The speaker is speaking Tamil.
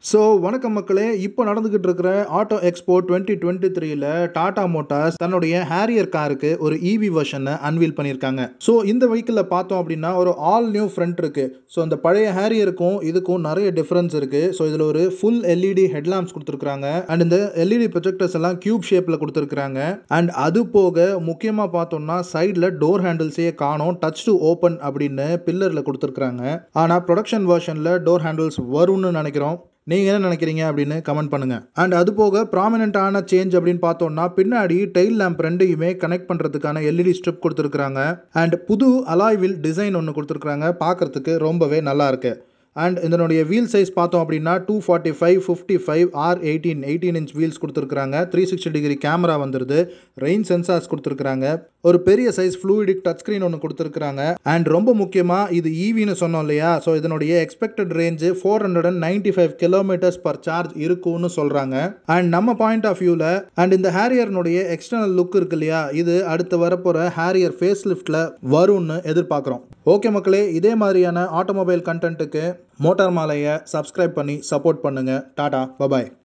ஸோ வணக்கம் மக்களே இப்போ நடந்துகிட்டு இருக்கிற ஆட்டோ எக்ஸ்போ டுவெண்ட்டி டுவெண்ட்டி த்ரீல டாடா மோட்டார்ஸ் தன்னுடைய ஹேரியர் காருக்கு ஒரு இவி வெர்ஷனை அன்வீல் பண்ணியிருக்காங்க ஸோ இந்த வெஹிக்கிளில் பார்த்தோம் அப்படின்னா ஒரு ஆல் நியூ ஃப்ரண்ட் இருக்கு ஸோ அந்த பழைய ஹேரியருக்கும் இதுக்கும் நிறைய டிஃப்ரென்ஸ் இருக்கு ஸோ இதில் ஒரு ஃபுல் எல்இடி ஹெட்லாம்ப்ஸ் கொடுத்துருக்காங்க அண்ட் இந்த எல்இடி ப்ரொஜெக்டர்ஸ் எல்லாம் கியூப் ஷேப்பில் கொடுத்துருக்காங்க அண்ட் அது போக முக்கியமாக பார்த்தோம்னா சைடில் டோர் ஹேண்டில்ஸே காணோம் டச் டு ஓப்பன் அப்படின்னு பில்லரில் கொடுத்துருக்காங்க ஆனால் ப்ரொடக்ஷன் வெர்ஷனில் டோர் ஹேண்டில்ஸ் வரும்னு நினைக்கிறோம் நீங்கள் என்ன நினைக்கிறீங்க அப்படின்னு கமெண்ட் பண்ணுங்க அண்ட் அது போக ப்ராமினென்ட்டான சேஞ்ச் அப்படின்னு பார்த்தோம்னா பின்னாடி டெயில் லேம்ப் ரெண்டையுமே கனெக்ட் பண்ணுறதுக்கான எல்இடி ஸ்ட்ரிப் கொடுத்துருக்காங்க அண்ட் புது அலாய்வில் டிசைன் ஒன்று கொடுத்துருக்காங்க பார்க்கறதுக்கு ரொம்பவே நல்லா இருக்கு அண்ட் இதனுடைய வீல் சைஸ் பார்த்தோம் அப்படின்னா two forty five fifty five R eighteen eighteen inch wheels கொடுத்துருக்காங்க த்ரீ சிக்ஸ்டி டிகிரி கேமரா வந்துருது ரெயின் சென்சார்ஸ் கொடுத்துருக்காங்க ஒரு பெரிய சைஸ் ஃப்ளூயிடிக் டச் ஸ்க்ரீன் ஒன்று கொடுத்துருக்காங்க அண்ட் ரொம்ப முக்கியமாக இது ஈவின்னு சொன்னோம் இல்லையா ஸோ இதனுடைய expected range four hundred and ninety five kilometres per charge இருக்கும்னு சொல்கிறாங்க அண்ட் நம்ம பாயிண்ட் ஆஃப் வியூவில் அண்ட் இந்த ஹேரியர்னுடைய எக்ஸ்டர்னல் லுக் இருக்கு இல்லையா இது அடுத்து வரப்போகிற ஹேரியர் ஃபேஸ் லிஃப்ட்டில் வரும்னு எதிர்பார்க்குறோம் ஓகே மக்களே இதே மாதிரியான ஆட்டோமொபைல் கண்டென்ட்டுக்கு மோட்டார் மாலையை சப்ஸ்கிரைப் பண்ணி சப்போர்ட் பண்ணுங்கள் டாடா பபாய்